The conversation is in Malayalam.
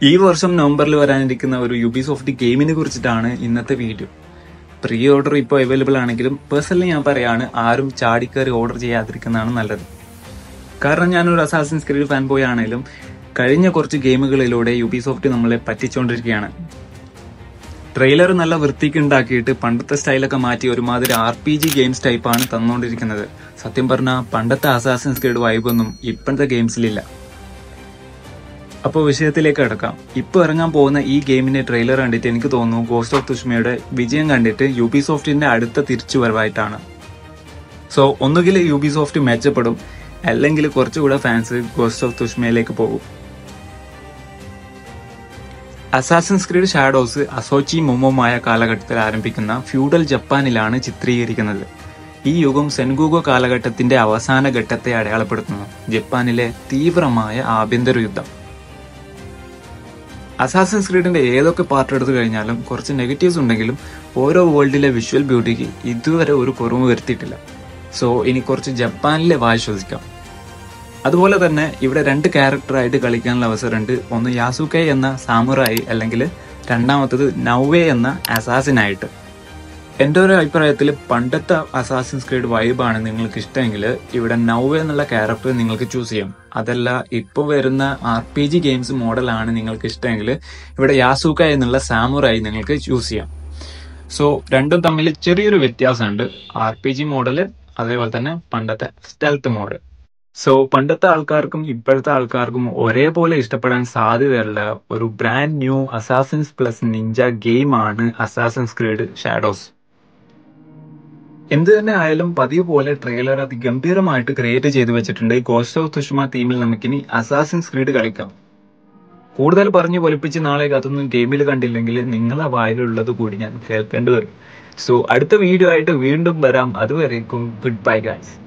ഈ വർഷം നവംബറിൽ വരാനിരിക്കുന്ന ഒരു യുബിസോഫ്റ്റ് ഗെയിമിനെ കുറിച്ചിട്ടാണ് ഇന്നത്തെ വീഡിയോ പ്രീ ഓർഡർ ഇപ്പോൾ അവൈലബിൾ ആണെങ്കിലും പേഴ്സണലി ഞാൻ പറയാണ് ആരും ചാടിക്കയറി ഓർഡർ ചെയ്യാതിരിക്കുന്നതാണ് നല്ലത് കാരണം ഞാനൊരു അസാസിൻസ് ക്രീഡ് ഫാൻ ബോയ് ആണെങ്കിലും കഴിഞ്ഞ കുറച്ച് ഗെയിമുകളിലൂടെ യുബിസോഫ്റ്റ് നമ്മളെ പറ്റിച്ചുകൊണ്ടിരിക്കുകയാണ് ട്രെയിലർ നല്ല വൃത്തിക്ക് ഉണ്ടാക്കിയിട്ട് പണ്ടത്തെ സ്റ്റൈലൊക്കെ മാറ്റി ഒരുമാതിരി ആർ പി ജി ഗെയിംസ് ടൈപ്പാണ് തന്നുകൊണ്ടിരിക്കുന്നത് സത്യം പറഞ്ഞാൽ പണ്ടത്തെ അസാസിൻസ് ക്രീഡ് വൈബൊന്നും ഇപ്പോഴത്തെ ഗെയിംസിലില്ല അപ്പോൾ വിഷയത്തിലേക്ക് കിടക്കാം ഇപ്പോൾ ഇറങ്ങാൻ പോകുന്ന ഈ ഗെയിമിന്റെ ട്രെയിലർ കണ്ടിട്ട് എനിക്ക് തോന്നുന്നു ഗോസ്റ്റ് ഓഫ് തുഷ്മയുടെ വിജയം കണ്ടിട്ട് യുബി സോഫ്റ്റിന്റെ അടുത്ത തിരിച്ചുവരവായിട്ടാണ് സോ ഒന്നുകിൽ യുബി സോഫ്റ്റ് മെച്ചപ്പെടും അല്ലെങ്കിൽ കുറച്ചുകൂടെ ഫാൻസ് ഗോസ്റ്റ് ഓഫ് തുഷ്മയിലേക്ക് പോകും Assassin's Creed Shadows Azuchi Momoyama കാലഘട്ടത്തിൽ ആരംഭിക്കുന്ന ഫ്യൂഡൽ ജപ്പാനിലാണ് ചിത്രീകരിക്കുന്നത് ഈ യുഗം സെൻഗൂഗോ കാലഘട്ടത്തിന്റെ അവസാന ഘട്ടത്തെ അടയാളപ്പെടുത്തുന്നു ജപ്പാനിലെ തീവ്രമായ ആഭ്യന്തര യുദ്ധം അസാസിൻസ് ക്രീഡിന്റെ ഏതൊക്കെ പാർട്ട് എടുത്തു കഴിഞ്ഞാലും കുറച്ച് നെഗറ്റീവ്സ് ഉണ്ടെങ്കിലും ഓരോ വേൾഡിലെ വിഷ്വൽ ബ്യൂട്ടിക്ക് ഇതുവരെ ഒരു കുറവ് വരുത്തിയിട്ടില്ല സോ ഇനി കുറച്ച് ജപ്പാനിലെ വാശ്വസിക്കാം അതുപോലെ തന്നെ ഇവിടെ രണ്ട് ക്യാരക്ടറായിട്ട് കളിക്കാനുള്ള അവസരമുണ്ട് ഒന്ന് യാസുക്കെ എന്ന സാമുറായി അല്ലെങ്കിൽ രണ്ടാമത്തത് നൗവേ എന്ന അസാസിനായിട്ട് എൻ്റെ ഒരു അഭിപ്രായത്തിൽ പണ്ടത്തെ അസാസിൻസ് ക്രീഡ് വൈബാണ് നിങ്ങൾക്ക് ഇഷ്ടമെങ്കിൽ ഇവിടെ നൗവേ എന്നുള്ള ക്യാരക്ടർ നിങ്ങൾക്ക് ചൂസ് ചെയ്യാം അതല്ല ഇപ്പോൾ വരുന്ന ആർ പി ജി ഗെയിംസ് മോഡലാണ് നിങ്ങൾക്ക് ഇഷ്ടമെങ്കിൽ ഇവിടെ യാസൂക്ക എന്നുള്ള സാമുറായി നിങ്ങൾക്ക് ചൂസ് ചെയ്യാം സോ രണ്ടും തമ്മിൽ ചെറിയൊരു വ്യത്യാസമുണ്ട് ആർ പി ജി മോഡല് അതേപോലെ തന്നെ പണ്ടത്തെ സ്റ്റെൽത്ത് മോഡ് സോ പണ്ടത്തെ ആൾക്കാർക്കും ഇപ്പോഴത്തെ ആൾക്കാർക്കും ഒരേപോലെ ഇഷ്ടപ്പെടാൻ സാധ്യതയുള്ള ഒരു brand new assassins plus ninja ഗെയിമാണ് അസാസിൻസ് ക്രീഡ് ഷാഡോസ് എന്ത് തന്നെ ആയാലും പതിവ് പോലെ ട്രെയിലർ അതിഗംഭീരമായിട്ട് ക്രിയേറ്റ് ചെയ്തു വെച്ചിട്ടുണ്ട് ഗോസ്റ്റ് ഓഫ് തുഷ്മ തീമിൽ നമുക്കിനി അസാസിൻസ് ക്രീഡ് കളിക്കാം കൂടുതൽ പറഞ്ഞു പൊലിപ്പിച്ച് നാളെ അതൊന്നും ഗെയിമിൽ കണ്ടില്ലെങ്കിൽ നിങ്ങളെ വായിലുള്ളത് കൂടി ഞാൻ കേൾക്കേണ്ടി വരും സോ അടുത്ത വീഡിയോ ആയിട്ട് വീണ്ടും വരാം അതുവരേക്കും ഗുഡ് ബൈ ഗൈസ്